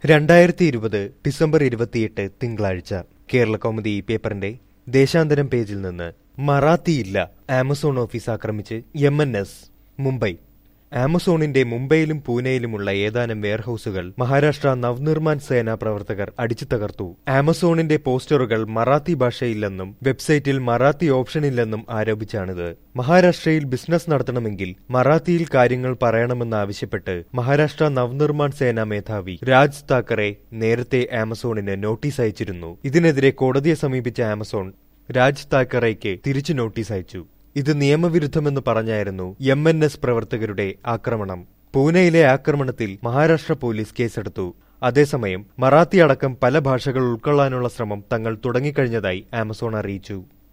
രണ്ടായിരത്തി ഇരുപത് ഡിസംബർ ഇരുപത്തിയെട്ട് തിങ്കളാഴ്ച കേരള കൗമുദി പേപ്പറിന്റെ ദേശാന്തരം പേജിൽ നിന്ന് മറാത്തിയില്ല ആമസോൺ ഓഫീസ് ആക്രമിച്ച് എം എൻ എസ് മുംബൈ ആമസോണിന്റെ മുംബൈയിലും പൂനെയിലുമുള്ള ഏതാനും വെയർഹൌസുകൾ മഹാരാഷ്ട്ര നവ്നിർമാൺ സേന പ്രവർത്തകർ അടിച്ചു തകർത്തു ആമസോണിന്റെ പോസ്റ്ററുകൾ മറാത്തി ഭാഷയില്ലെന്നും വെബ്സൈറ്റിൽ മറാത്തി ഓപ്ഷനില്ലെന്നും ആരോപിച്ചാണിത് മഹാരാഷ്ട്രയിൽ ബിസിനസ് നടത്തണമെങ്കിൽ മറാത്തിയിൽ കാര്യങ്ങൾ പറയണമെന്നാവശ്യപ്പെട്ട് മഹാരാഷ്ട്ര നവ്നിർമാൺ സേന മേധാവി രാജ് താക്കറെ നേരത്തെ ആമസോണിന് നോട്ടീസ് അയച്ചിരുന്നു ഇതിനെതിരെ കോടതിയെ സമീപിച്ച ആമസോൺ രാജ് താക്കറയ്ക്ക് തിരിച്ചു നോട്ടീസ് അയച്ചു ഇത് നിയമവിരുദ്ധമെന്ന് പറഞ്ഞായിരുന്നു എം എൻ എസ് പ്രവർത്തകരുടെ ആക്രമണം പൂനെയിലെ ആക്രമണത്തിൽ മഹാരാഷ്ട്ര പോലീസ് കേസെടുത്തു അതേസമയം മറാത്തി അടക്കം പല ഭാഷകൾ ഉൾക്കൊള്ളാനുള്ള ശ്രമം തങ്ങൾ തുടങ്ങിക്കഴിഞ്ഞതായി ആമസോൺ അറിയിച്ചു